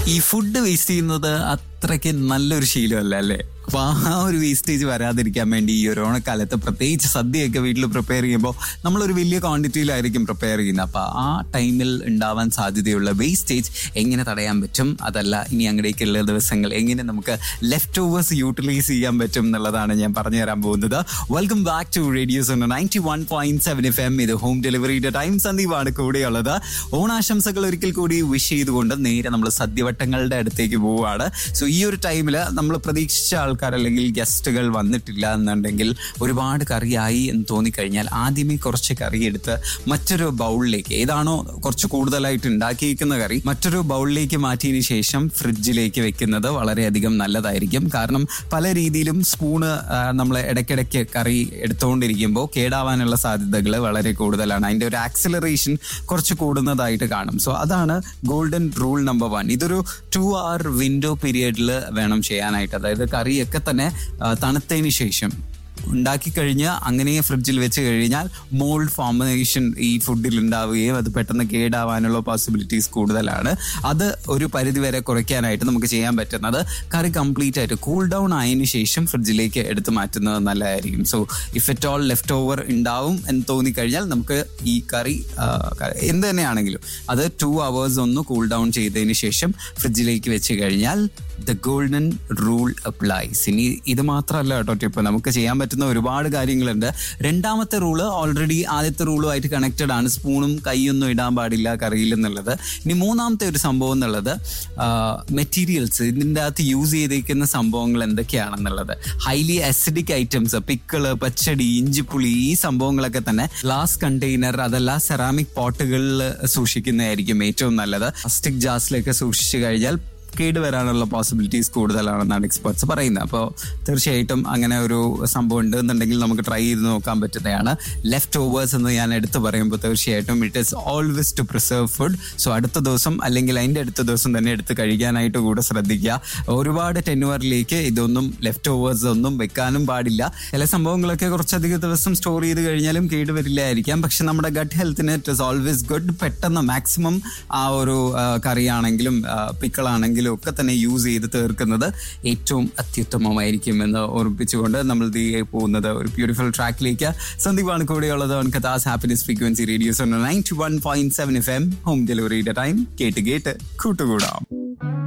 ഈ food waste ചെയ്യുന്നത് അത്രയ്ക്ക് നല്ലൊരു ശീലമല്ല അല്ലേ അപ്പൊ ആ ഒരു വേസ്റ്റേജ് വരാതിരിക്കാൻ വേണ്ടി ഈ ഒരു ഓണക്കാലത്ത് പ്രത്യേകിച്ച് സദ്യയൊക്കെ വീട്ടിൽ പ്രിപ്പയർ ചെയ്യുമ്പോൾ നമ്മളൊരു വലിയ ക്വാണ്ടിറ്റിയിലായിരിക്കും പ്രിപ്പയർ ചെയ്യുന്നത് അപ്പൊ ആ ടൈമിൽ ഉണ്ടാവാൻ സാധ്യതയുള്ള വേസ്റ്റേജ് എങ്ങനെ തടയാൻ പറ്റും അതല്ല ഇനി അങ്ങടേക്കുള്ള ദിവസങ്ങൾ എങ്ങനെ നമുക്ക് ലെഫ്റ്റ് ഓവേഴ്സ് യൂട്ടിലൈസ് ചെയ്യാൻ പറ്റും എന്നുള്ളതാണ് ഞാൻ പറഞ്ഞു തരാൻ പോകുന്നത് welcome back to radio's ninety one point seven F M ഇത് ഹോം ഡെലിവറിയുടെ ടൈം സന്ദീപാണ് കൂടെയുള്ളത് ഓണാശംസകൾ ഒരിക്കൽ കൂടി വിഷ് ചെയ്തുകൊണ്ട് നേരെ നമ്മൾ സദ്യവട്ടങ്ങളുടെ അടുത്തേക്ക് പോവുകയാണ് സോ ഈ ഒരു ടൈമിൽ നമ്മൾ പ്രതീക്ഷിച്ച ആൾക്കാർ അല്ലെങ്കിൽ ഗസ്റ്റുകൾ വന്നിട്ടില്ല എന്നുണ്ടെങ്കിൽ ഒരുപാട് കറിയായി എന്ന് തോന്നിക്കഴിഞ്ഞാൽ ആദ്യമേ കുറച്ച് കറി എടുത്ത് മറ്റൊരു ബൗളിലേക്ക് ഏതാണോ കുറച്ച് കൂടുതലായിട്ട് ഉണ്ടാക്കിയിരിക്കുന്ന കറി മറ്റൊരു ബൗളിലേക്ക് മാറ്റിയതിന് ശേഷം ഫ്രിഡ്ജിലേക്ക് വെക്കുന്നത് വളരെയധികം നല്ലതായിരിക്കും കാരണം പല രീതിയിലും സ്പൂണ് നമ്മൾ ഇടയ്ക്കിടയ്ക്ക് കറി എടുത്തുകൊണ്ടിരിക്കുമ്പോൾ കേടാവാനുള്ള സാധ്യതകൾ വളരെ കൂടുതലാണ് അതിൻ്റെ ഒരു ആക്സിലറേഷൻ കുറച്ച് കൂടുന്നതായിട്ട് കാണും സോ അതാണ് ഗോൾഡൻ റൂൾ നമ്പർ വൺ ഇതൊരു ടു അവർ വിൻഡോ പീരിയഡിൽ വേണം ചെയ്യാനായിട്ട് അതായത് കറിയൊക്കെ തന്നെ ആ, തണുത്തതിന് ശേഷം ഉണ്ടാക്കി കഴിഞ്ഞ് അങ്ങനെ ഫ്രിഡ്ജിൽ വെച്ച് കഴിഞ്ഞാൽ മോൾഡ് ഫോർമേഷൻ ഈ ഫുഡിൽ ഉണ്ടാവുകയും അത് പെട്ടെന്ന് കേടാവാനുള്ള പോസിബിലിറ്റീസ് കൂടുതലാണ് അത് ഒരു പരിധി വരെ കുറയ്ക്കാനായിട്ട് നമുക്ക് ചെയ്യാൻ പറ്റുന്നത് കറി കംപ്ലീറ്റ് ആയിട്ട് കൂൾ ഡൗൺ ആയതിനു ശേഷം ഫ്രിഡ്ജിലേക്ക് എടുത്ത് മാറ്റുന്നത് നല്ലതായിരിക്കും so if at all left over ഉണ്ടാവും എന്ന് തോന്നിക്കഴിഞ്ഞാൽ നമുക്ക് ഈ കറി ആ, ക- എന്ത് തന്നെയാണെങ്കിലും അത് ടു അവേഴ്സ് ഒന്ന് കൂൾ ഡൗൺ ചെയ്തതിന് ശേഷം ഫ്രിഡ്ജിലേക്ക് വെച്ച് കഴിഞ്ഞാൽ ദ ഗോൾഡൻ റൂൾ അപ്ലൈസ് ഇനി ഇത് മാത്രമല്ല കേട്ടോ ടിപ്പ് നമുക്ക് ചെയ്യാൻ പറ്റുന്ന ഒരുപാട് കാര്യങ്ങളുണ്ട് രണ്ടാമത്തെ റൂള് ഓൾറെഡി ആദ്യത്തെ റൂളുമായിട്ട് കണക്റ്റഡ് ആണ് സ്പൂണും കൈയൊന്നും ഇടാൻ പാടില്ല കറിയിൽ എന്നുള്ളത് ഇനി മൂന്നാമത്തെ ഒരു സംഭവം എന്നുള്ളത് മെറ്റീരിയൽസ് ഇതിൻ്റെ അകത്ത് യൂസ് ചെയ്തിരിക്കുന്ന സംഭവങ്ങൾ എന്തൊക്കെയാണെന്നുള്ളത് highly acidic items pickle pachadi ഇഞ്ചിപ്പുളി ഈ സംഭവങ്ങളൊക്കെ തന്നെ ഗ്ലാസ് കണ്ടെയ്നർ അതല്ല സെറാമിക് പോട്ടുകളിൽ സൂക്ഷിക്കുന്നതായിരിക്കും ഏറ്റവും നല്ലത് പ്ലാസ്റ്റിക് ജാസിലൊക്കെ സൂക്ഷിച്ചു കഴിഞ്ഞാൽ കേടുവരാനുള്ള പോസിബിലിറ്റീസ് കൂടുതലാണെന്നാണ് എക്സ്പേർട്സ് പറയുന്നത് അപ്പോൾ തീർച്ചയായിട്ടും അങ്ങനെ ഒരു സംഭവം ഉണ്ട് എന്നുണ്ടെങ്കിൽ നമുക്ക് ട്രൈ ചെയ്ത് നോക്കാൻ പറ്റുന്നതാണ് ലെഫ്റ്റ് ഓവേഴ്സ് എന്ന് ഞാൻ എടുത്തു പറയുമ്പോൾ തീർച്ചയായിട്ടും it is always to preserve food so അടുത്ത ദിവസം അല്ലെങ്കിൽ അതിൻ്റെ അടുത്ത ദിവസം തന്നെ എടുത്ത് കഴിക്കാനായിട്ട് കൂടെ ശ്രദ്ധിക്കുക ഒരുപാട് ടെന്നുവറിലേക്ക് ഇതൊന്നും ലെഫ്റ്റ് ഓവേഴ്സ് ഒന്നും വെക്കാനും പാടില്ല ചില സംഭവങ്ങളൊക്കെ കുറച്ചധികം ദിവസം സ്റ്റോർ ചെയ്ത് കഴിഞ്ഞാലും കേടുവരില്ലായിരിക്കാം പക്ഷെ നമ്മുടെ ഗട്ട് ഹെൽത്തിന് ഇറ്റ് ഇസ് ഓൾവേസ് ഗുഡ് പെട്ടെന്ന് മാക്സിമം ആ ഒരു ആ, കറിയാണെങ്കിലും പിക്കളാണെങ്കിലും ഒക്കെ തന്നെ യൂസ് ചെയ്ത് തീർക്കുന്നത് ഏറ്റവും അത്യുത്തമമായിരിക്കും എന്ന് ഓർമ്മിപ്പിച്ചുകൊണ്ട് നമ്മൾ ദീ പോകുന്നത് ഒരു ബ്യൂട്ടിഫുൾ ട്രാക്കിലേക്ക് സന്ദീപാണ് കൂടെയുള്ളത് ഓൺ കഥാസ് happiness frequency radio's ninety one point seven F M home ഡെലിവറിയുടെ ടൈം കേട്ട് കേട്ട് കൂട്ടുകൂടാം